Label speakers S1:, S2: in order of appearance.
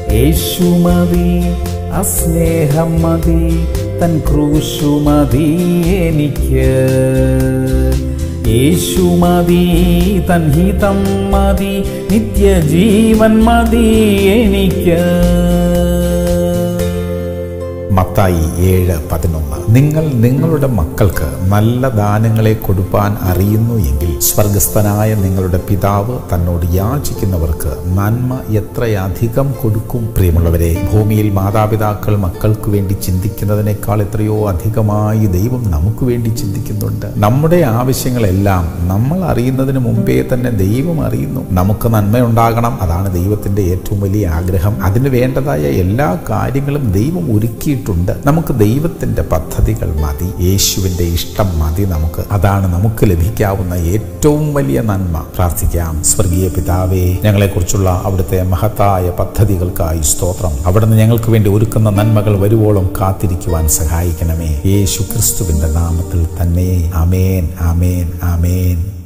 S1: യേശു മതി അസ്നേഹം മതി തൻ ക്രൂശു മതി എനിക്ക് യേശു മതി തൻ ഹിതം മതി നിത്യജീവൻ മതി എനിക്ക്
S2: മത്തായി ഏഴ് പതിനൊന്ന് നിങ്ങൾ നിങ്ങളുടെ മക്കൾക്ക് നല്ല ദാനങ്ങളെ കൊടുപ്പാൻ അറിയുന്നു എങ്കിൽ സ്വർഗസ്ഥനായ നിങ്ങളുടെ പിതാവ് തന്നോട് യാചിക്കുന്നവർക്ക് നന്മ എത്രയധികം കൊടുക്കും പ്രിയമുള്ളവരെ ഭൂമിയിൽ മാതാപിതാക്കൾ മക്കൾക്ക് വേണ്ടി ചിന്തിക്കുന്നതിനേക്കാൾ എത്രയോ അധികമായി ദൈവം നമുക്ക് വേണ്ടി ചിന്തിക്കുന്നുണ്ട് നമ്മുടെ ആവശ്യങ്ങളെല്ലാം നമ്മൾ അറിയുന്നതിന് മുമ്പേ തന്നെ ദൈവം അറിയുന്നു നമുക്ക് നന്മയുണ്ടാകണം അതാണ് ദൈവത്തിന്റെ ഏറ്റവും വലിയ ആഗ്രഹം അതിന് വേണ്ടതായ എല്ലാ കാര്യങ്ങളും ദൈവം ഒരുക്കിയിട്ടുണ്ട് നമുക്ക് ദൈവത്തിന്റെ പദ്ധതികൾ മതി യേശുവിന്റെ ഇഷ്ടം മതി നമുക്ക് അതാണ് നമുക്ക് ലഭിക്കാവുന്ന ഏറ്റവും വലിയ നന്മ പ്രാർത്ഥിക്കാം സ്വർഗീയ പിതാവേ ഞങ്ങളെക്കുറിച്ചുള്ള അവിടുത്തെ മഹത്തായ പദ്ധതികൾക്കായി സ്തോത്രം അവിടുന്ന് ഞങ്ങൾക്ക് വേണ്ടി ഒരുക്കുന്ന നന്മകൾ വരുവോളം കാത്തിരിക്കുവാൻ സഹായിക്കണമേ യേശു ക്രിസ്തുവിന്റെ നാമത്തിൽ തന്നെ അമേൻ അമേൻ അമേൻ